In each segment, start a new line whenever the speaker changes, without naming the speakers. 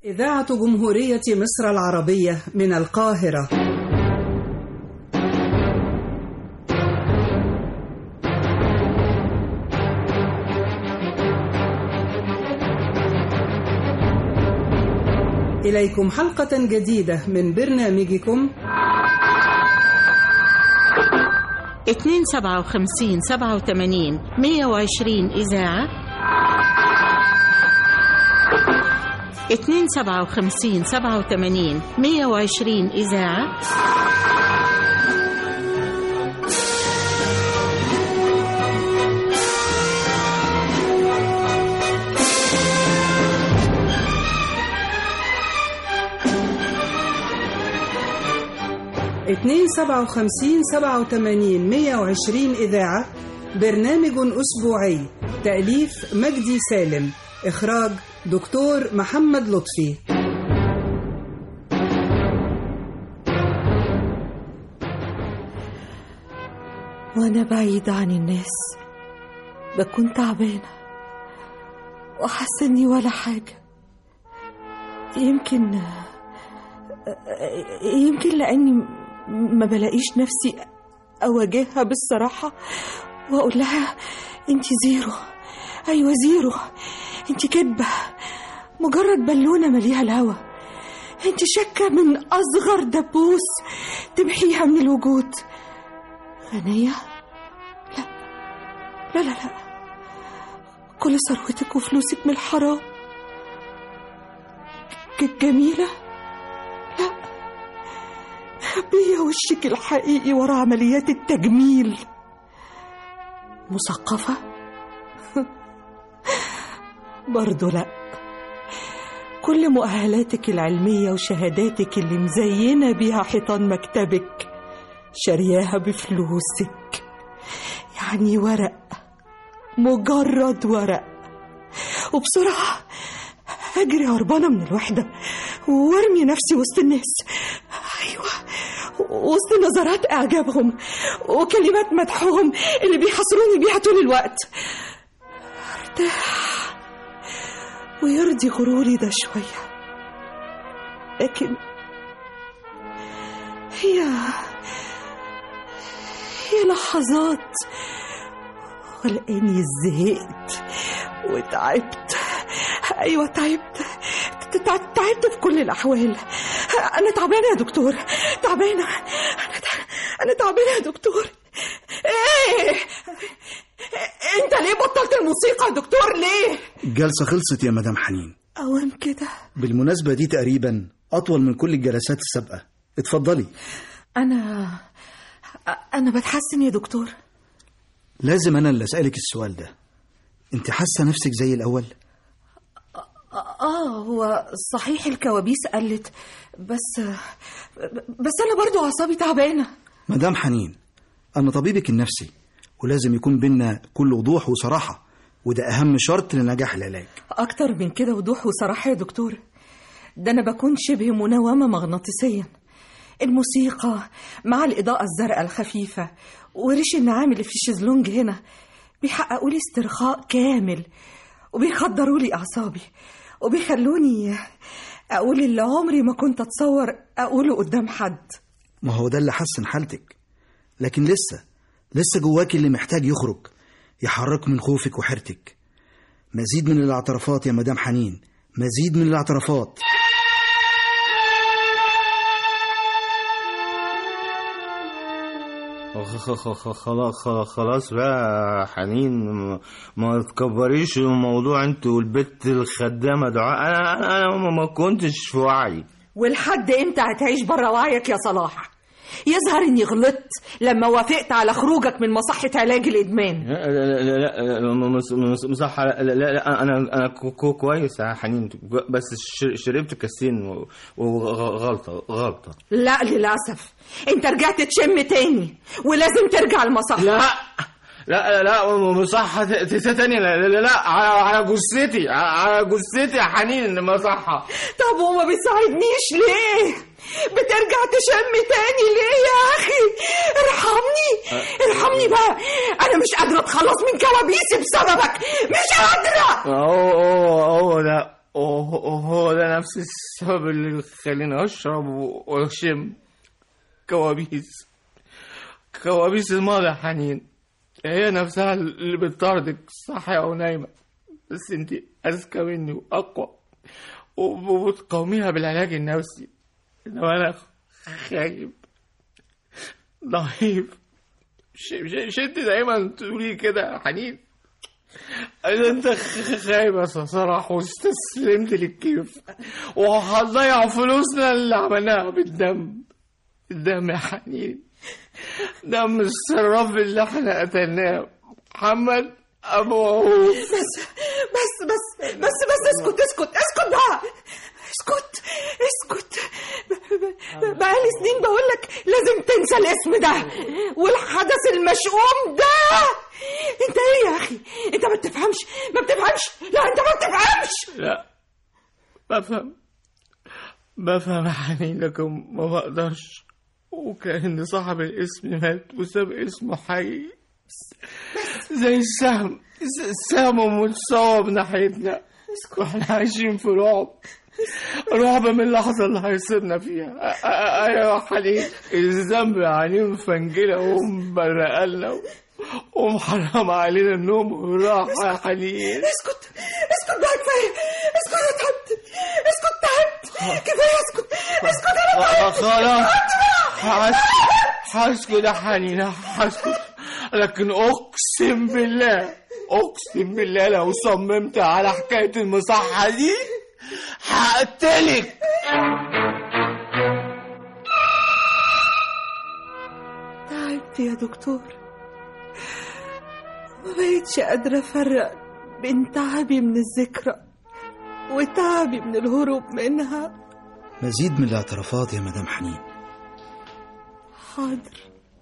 إذاعة جمهورية مصر العربية من القاهرة إليكم حلقة جديدة من برنامجكم
اتنين سبعة وخمسين سبعة وثمانين مية وعشرين إذاعة اتنين سبعة وخمسين سبعة وثمانين مية وعشرين إذاعة
اتنين سبعة وخمسين سبعة وثمانين مية وعشرين إذاعة برنامج أسبوعي تأليف مجدي سالم إخراج دكتور محمد لطفي
وأنا بعيدة عن الناس بكون تعبانة وحاسة إني ولا حاجة يمكن يمكن لأني ما بلاقيش نفسي أواجهها بالصراحة وأقول لها أنت زيرو أيوة زيرو أنت كدبة مجرد بالونة مليها الهوا أنت شكة من أصغر دبوس تمحيها من الوجود غنية لا لا لا لا كل ثروتك وفلوسك من الحرام ك- جميلة لا خبية وشك الحقيقي ورا عمليات التجميل مثقفة برضو لا كل مؤهلاتك العلمية وشهاداتك اللي مزينة بيها حيطان مكتبك شارياها بفلوسك يعني ورق مجرد ورق وبسرعة أجري هربانة من الوحدة وارمي نفسي وسط الناس أيوة وسط نظرات إعجابهم وكلمات مدحهم اللي بيحصروني بيها طول الوقت ارتاح ويرضي غروري ده شوية لكن هي هي لحظات ولقاني زهقت وتعبت ايوه تعبت تع- تعبت في كل الاحوال انا تعبانه يا دكتور تعبانه انا تع- انا تعبانه يا دكتور ايه انت ليه بطلت الموسيقى يا دكتور ليه
الجلسة خلصت يا مدام حنين
اوام كده
بالمناسبة دي تقريبا أطول من كل الجلسات السابقة اتفضلي
انا انا بتحسن يا دكتور
لازم أنا اللي أسألك السؤال ده أنت حاسة نفسك زي الأول؟
اه هو صحيح الكوابيس قلت بس بس انا برضو اعصابي تعبانه
مدام حنين أنا طبيبك النفسي ولازم يكون بينا كل وضوح وصراحة وده أهم شرط لنجاح العلاج
اكتر من كده وضوح وصراحه يا دكتور ده انا بكون شبه منومه مغناطيسيا الموسيقى مع الاضاءه الزرقاء الخفيفه وريش النعام اللي في الشезлونج هنا بيحققوا لي استرخاء كامل وبيخدروا لي اعصابي وبيخلوني اقول اللي عمري ما كنت اتصور اقوله قدام حد
ما هو ده اللي حسن حالتك لكن لسه لسه جواك اللي محتاج يخرج يحرك من خوفك وحيرتك مزيد من الاعترافات يا مدام حنين مزيد من الاعترافات
خ- خ- خ- خلاص خلاص خلاص بقى حنين ما- ما تكبريش الموضوع انت والبت الخدامه دعاء انا انا أنا ما- ما كنتش في وعي
ولحد امتى هتعيش بره وعيك يا صلاح يظهر اني غلطت لما وافقت على خروجك من مصحة علاج الادمان
لا لا لا, لا, لا مس- مس- مصح لا, لا, لا انا انا كو- كو- كويس يا حنين بس ش- شربت كاسين وغلطه غلطه
لا للأسف انت رجعت تشم تاني ولازم ترجع المصحة
لا لا لا لا مصحة ت- ت- تاني لا لا, لا, لا على على جثتي على جثتي يا حنين مصحة
طب وما بتساعدنيش ليه بترجع تشم تاني ليه يا اخي ارحمني ارحمني بقى انا مش قادرة اتخلص من كوابيسي بسببك مش قادرة
هو هو هو ده وهو وهو ده نفس السبب اللي خليني أشرب وأشم كوابيس كوابيس الماضي يا حنين هي نفسها اللي بتطاردك صاحية أو نايمة بس انت أذكى مني وأقوى وبتقاوميها بالعلاج النفسي إنما أنا خايب ضعيف ش- ش- ش انت دايما تقولي كده يا حنين إذا انت خ- خايب يا صراحة واستسلمت للكيف وهتضيع فلوسنا اللي عملناها بالدم الدم يا حنين دم الصراف اللي احنا قتلناه محمد ابو عوف
بس بس بس بس بس اسكت اسكت اسكت بقى اسكت اسكت ب- ب- بقالي سنين بقول لك لازم تنسى الاسم ده والحدث المشؤوم ده انت ايه يا اخي انت ما بتفهمش ما بتفهمش لا انت ما بتفهمش
لا بفهم بفهم يا حنين لكن ما بقدرش وكأن صاحب الاسم مات وساب اسمه حي زي السهم السهم متصوب ناحيتنا واحنا عايشين في رعب رعب من اللحظة اللي هيصيبنا فيها أ- أ- أيوة يا حنين الذنب يا حنين مفنجلة ومبرقلنا ومحرم علينا النوم والراحة يا حنين
اسكت اسكت بقى كفايه اسكت انا تعبت اسكت تعبت كفايه اسكت اسكت انا
آه، خلاص حاسك حاسك يا حنين حاسك لكن اقسم بالله اقسم بالله لو صممت على حكايه المصحه دي هقتلك
تعبت يا دكتور ما بقتش قادرة أفرق بين تعبي من الذكرى وتعبي من الهروب منها
مزيد من الاعترافات يا مدام حنين
حاضر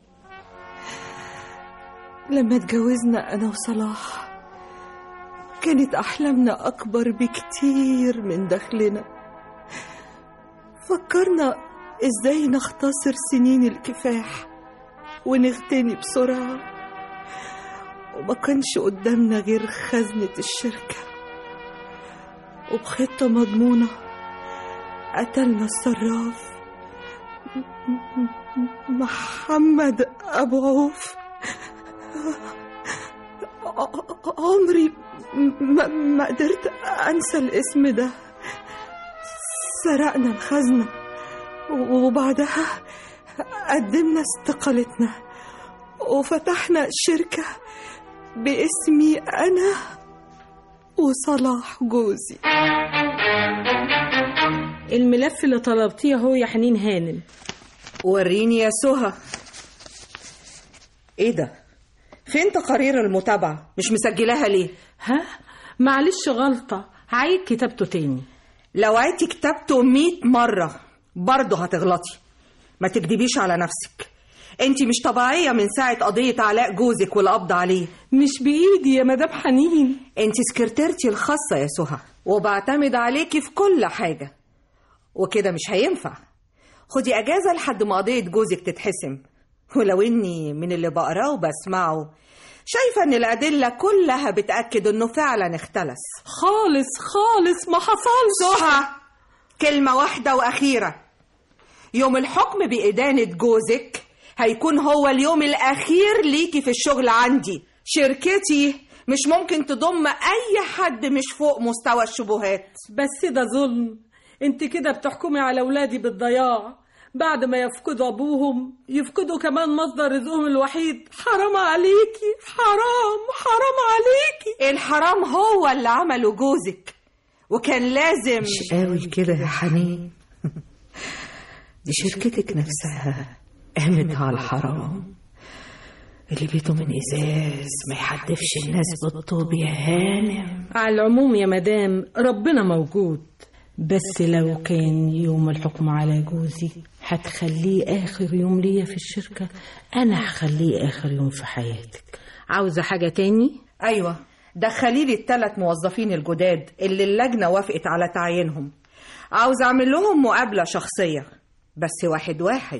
لما اتجوزنا أنا وصلاح كانت أحلامنا أكبر بكتير من دخلنا فكرنا إزاي نختصر سنين الكفاح ونغتني بسرعة وما كانش قدامنا غير خزنة الشركة وبخطة مضمونة قتلنا الصراف م- م- محمد أبو عوف ع- عمري ما, ما قدرت أنسى الاسم ده سرقنا الخزنة وبعدها قدمنا استقالتنا وفتحنا شركة باسمي أنا وصلاح جوزي
الملف اللي طلبتيه هو يا حنين هانم
وريني يا سهى ايه ده فين تقارير المتابعة مش مسجلاها ليه
ها معلش غلطة عيد كتابته تاني
لو عدتي كتابته مئة مرة برضه هتغلطي ما تكدبيش على نفسك انت مش طبيعية من ساعة قضية علاء جوزك والقبض عليه
مش بإيدي يا مدام حنين
انت سكرتيرتي الخاصة يا سهى وبعتمد عليكي في كل حاجة وكده مش هينفع خدي اجازة لحد ما قضية جوزك تتحسم ولو اني من اللي بقراه وبسمعه شايفة ان الأدلة كلها بتأكد انه فعلا اختلس
خالص خالص ما حصلش
سهى كلمة واحدة وأخيرة يوم الحكم بإدانة جوزك هيكون هو اليوم الأخير ليكي في الشغل عندي شركتي مش ممكن تضم أي حد مش فوق مستوى الشبهات
بس ده ظلم انت كده بتحكمي على ولادي بالضياع بعد ما يفقدوا ابوهم يفقدوا كمان مصدر رزقهم الوحيد حرام عليكي حرام حرام عليكي
الحرام هو اللي عمله جوزك وكان لازم
مش قوي كده يا حنين دي شركتك نفسها قامت على الحرام اللي بيته من ازاز ما يحدفش الناس بالطوب يا هانم
على العموم يا مدام ربنا موجود بس لو كان يوم الحكم على جوزي هتخليه آخر يوم ليا في الشركة أنا هخليه آخر يوم في حياتك عاوزة حاجة تاني؟
أيوة دخلي لي الثلاث موظفين الجداد اللي اللجنة وافقت على تعيينهم عاوز أعمل لهم مقابلة شخصية بس واحد واحد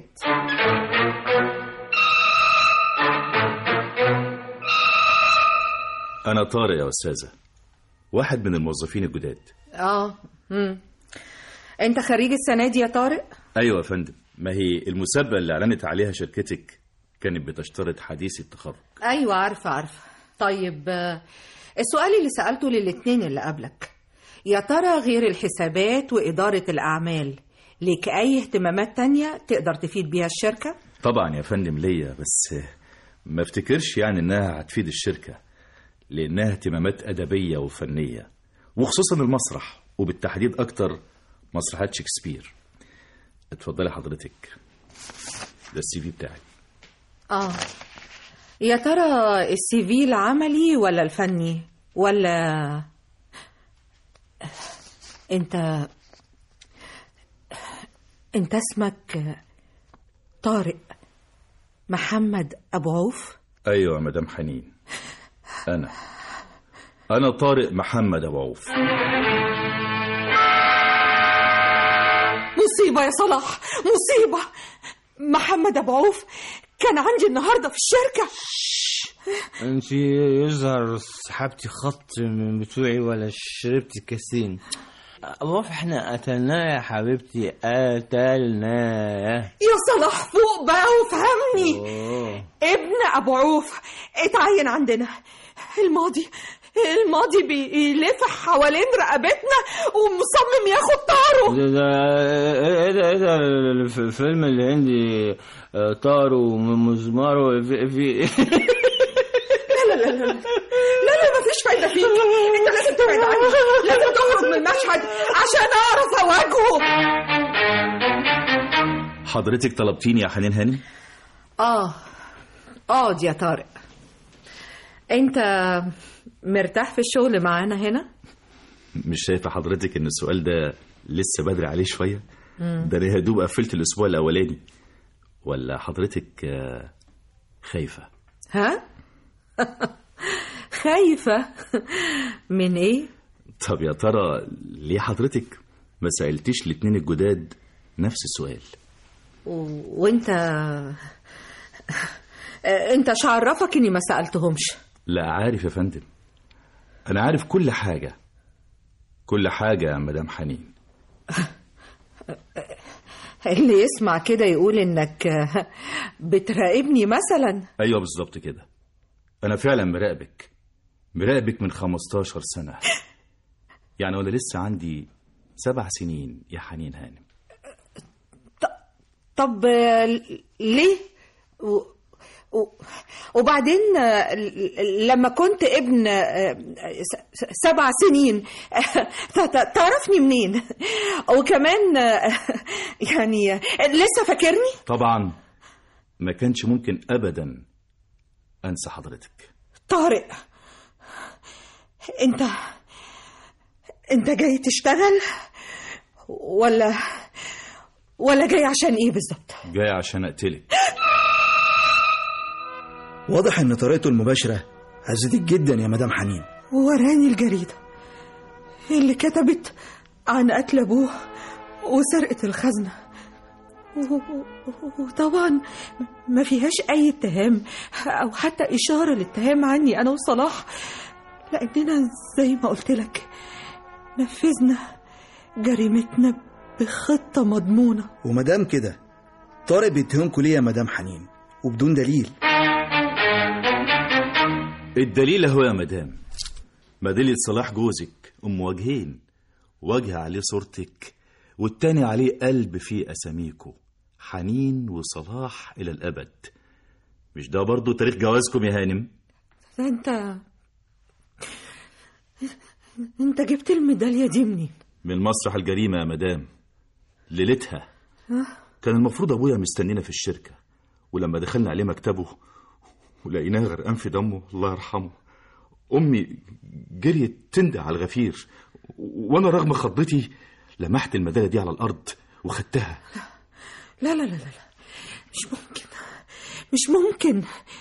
أنا طارق يا أستاذة واحد من الموظفين الجداد
اه مم. انت خريج السنه دي يا طارق
ايوه يا فندم ما هي المسابقه اللي اعلنت عليها شركتك كانت بتشترط حديث التخرج
ايوه عارفه عارفه طيب آه، السؤال اللي سالته للاتنين اللي قبلك يا ترى غير الحسابات واداره الاعمال ليك اي اهتمامات تانية تقدر تفيد بيها الشركه
طبعا يا فندم ليا بس ما افتكرش يعني انها هتفيد الشركه لانها اهتمامات ادبيه وفنيه وخصوصا المسرح وبالتحديد اكتر مسرحيات شكسبير اتفضلي حضرتك ده السي في بتاعي
اه يا ترى السي في العملي ولا الفني ولا انت انت اسمك طارق محمد ابو عوف
ايوه يا مدام حنين انا انا طارق محمد ابو عوف
مصيبة يا صلاح مصيبة محمد أبو عوف كان عندي النهاردة في الشركة
انت يظهر سحبتي خط من بتوعي ولا شربتي كاسين أبوف احنا قتلناه يا حبيبتي قتلناه
يا صلاح فوق بقى وفهمني
أوه.
ابن أبو عوف اتعين عندنا الماضي الماضي بيلف حوالين رقبتنا ومصمم ياخد طاره
ده ده ايه ده ايه ده الف- الفيلم اللي عندي آه، طارو ومزمار في, في
لا لا لا لا لا لا مفيش فايدة فيك انت لازم تبعد عني لازم تخرج من المشهد عشان اعرف اواجهه
حضرتك طلبتيني يا حنين هانم
اه اقعد يا طارق انت مرتاح في الشغل معانا هنا
مش شايفه حضرتك ان السؤال ده لسه بدري عليه شويه ده انا يا دوب قفلت الاسبوع الاولاني ولا حضرتك آه، خايفه
ها خايفة من ايه
طب يا ترى ليه حضرتك ما سألتيش الاتنين الجداد نفس السؤال
و- وانت انت ايش عرفك اني ما سألتهمش
لا عارف يا فندم انا عارف كل حاجة كل حاجة يا مدام حنين
اللي يسمع كده يقول انك بتراقبني مثلا
ايوه بالظبط كده انا فعلا مراقبك مراقبك من 15 سنة يعني وانا لسه عندي سبع سنين يا حنين هانم
طب ليه و... و... وبعدين لما كنت ابن س- سبع سنين ت- ت- تعرفني منين وكمان يعني لسه فاكرني
طبعا ما كانش ممكن ابدا انسى حضرتك
طارق انت انت جاي تشتغل ولا ولا جاي عشان ايه بالظبط
جاي عشان اقتلك
واضح ان طريقته المباشرة هزتك جدا يا مدام حنين
وراني الجريدة اللي كتبت عن قتل أبوه وسرقة الخزنة و- و- وطبعا ما فيهاش أي اتهام أو حتى إشارة للاتهام عني أنا وصلاح لأننا زي ما قلت لك نفذنا جريمتنا بخطة مضمونة
ومدام كده طارق بيتهمكوا ليه يا مدام حنين وبدون دليل
الدليل اهو يا مدام ميدالية صلاح جوزك ام وجهين وجه عليه صورتك والتاني عليه قلب فيه اساميكو حنين وصلاح الى الابد مش ده برضو تاريخ جوازكم يا هانم
ده أنت أنت جبت الميدالية دي منين؟
من مسرح الجريمة يا مدام ليلتها كان المفروض ابويا مستنينا في الشركة ولما دخلنا عليه مكتبه ولقيناه غرقان في دمه الله يرحمه امي جريت تندع على الغفير وانا رغم خضتي لمحت الميداليه دي على الارض وخدتها
لا لا لا لا لا مش ممكن مش ممكن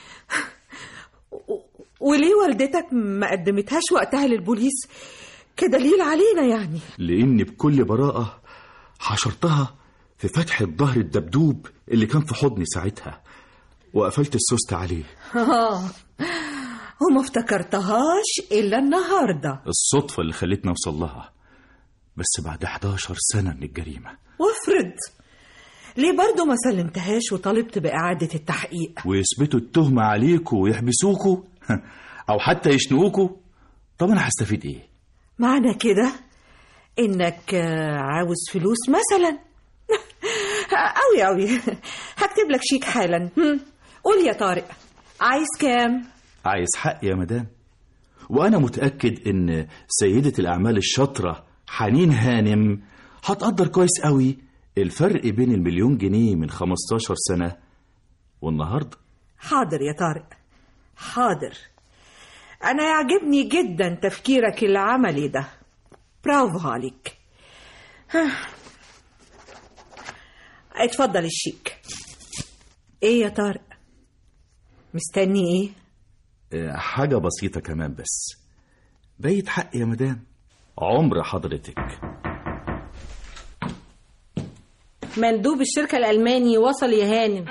و- وليه والدتك ما قدمتهاش وقتها للبوليس كدليل علينا يعني
لاني بكل براءه حشرتها في فتحة ظهر الدبدوب اللي كان في حضني ساعتها وقفلت السوست عليه
آه وما افتكرتهاش إلا النهاردة
الصدفة اللي خلتنا نوصل لها بس بعد 11 سنة من الجريمة
وافرض ليه برضو ما سلمتهاش وطالبت بإعادة التحقيق
ويثبتوا التهمة عليكوا ويحبسوكوا أو حتى يشنقوكوا طب أنا هستفيد إيه؟
معنى كده إنك آه، عاوز فلوس مثلا أوي أوي هكتب لك شيك حالا هم، قول يا طارق عايز كام؟
عايز حق يا مدام وأنا متأكد إن سيدة الأعمال الشاطرة حنين هانم هتقدر كويس قوي الفرق بين المليون جنيه من 15 سنة والنهاردة
حاضر يا طارق حاضر أنا يعجبني جدا تفكيرك العملي ده برافو عليك ها. اتفضل الشيك ايه يا طارق مستني ايه
آه، حاجة بسيطة كمان بس بيت حق يا مدام عمر حضرتك
مندوب الشركة الألماني وصل يا هانم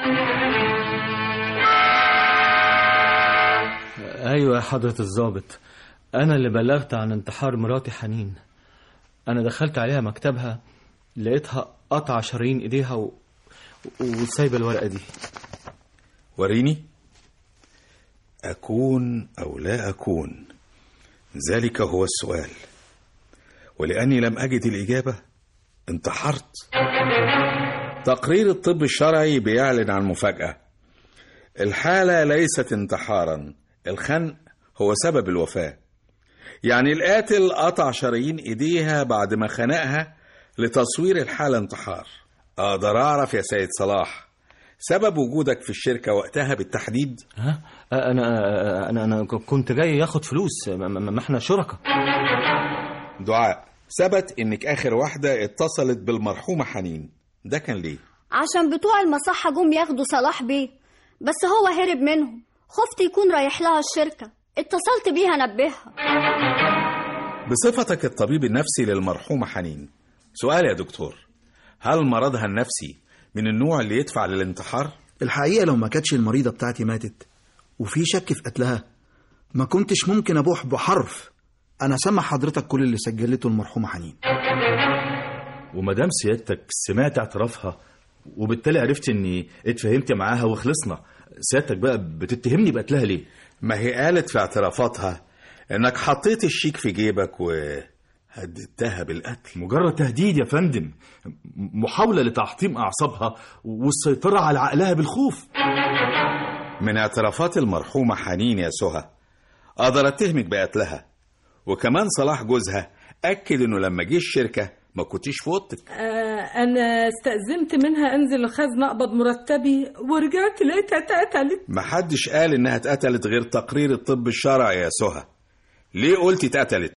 ايوه يا حضرة الضابط انا اللي بلغت عن انتحار مراتي حنين انا دخلت عليها مكتبها لقيتها قطع شرايين ايديها و... وسايبه الورقه دي
وريني أكون أو لا أكون ذلك هو السؤال ولأني لم أجد الإجابة انتحرت تقرير الطب الشرعي بيعلن عن مفاجأة الحالة ليست انتحارا الخنق هو سبب الوفاة يعني القاتل قطع شرايين ايديها بعد ما خنقها لتصوير الحالة انتحار اقدر اعرف يا سيد صلاح سبب وجودك في الشركة وقتها بالتحديد
ها انا انا انا كنت جاي ياخد فلوس ما- ما ما احنا شركاء
دعاء ثبت انك اخر واحدة اتصلت بالمرحومة حنين ده كان ليه
عشان بتوع المصحة جم ياخدوا صلاح بيه بس هو هرب منهم خفت يكون رايح لها الشركة اتصلت بيها نبهها
بصفتك الطبيب النفسي للمرحومة حنين سؤال يا دكتور هل مرضها النفسي من النوع اللي يدفع للانتحار؟
الحقيقة لو ما كانتش المريضة بتاعتي ماتت وفي شك في قتلها ما كنتش ممكن أبوح بحرف أنا سامع حضرتك كل اللي سجلته المرحومة حنين
ومدام سيادتك سمعت اعترافها وبالتالي عرفت اني اتفاهمت معاها وخلصنا سيادتك بقى بتتهمني بقتلها ليه
ما هي قالت في اعترافاتها انك حطيت الشيك في جيبك وهددتها بالقتل
مجرد تهديد يا فندم محاولة لتحطيم أعصابها والسيطرة على عقلها بالخوف
من اعترافات المرحومة حنين يا سهى اقدر اتهمك بقتلها وكمان صلاح جوزها اكد انه لما جه الشركة ما كنتيش في اوضتك
آه أنا استأذنت منها أنزل الخزنة أقبض مرتبي ورجعت لقيتها اتقتلت
محدش قال انها اتقتلت غير تقرير الطب الشرعي يا سهى ليه قلتي اتقتلت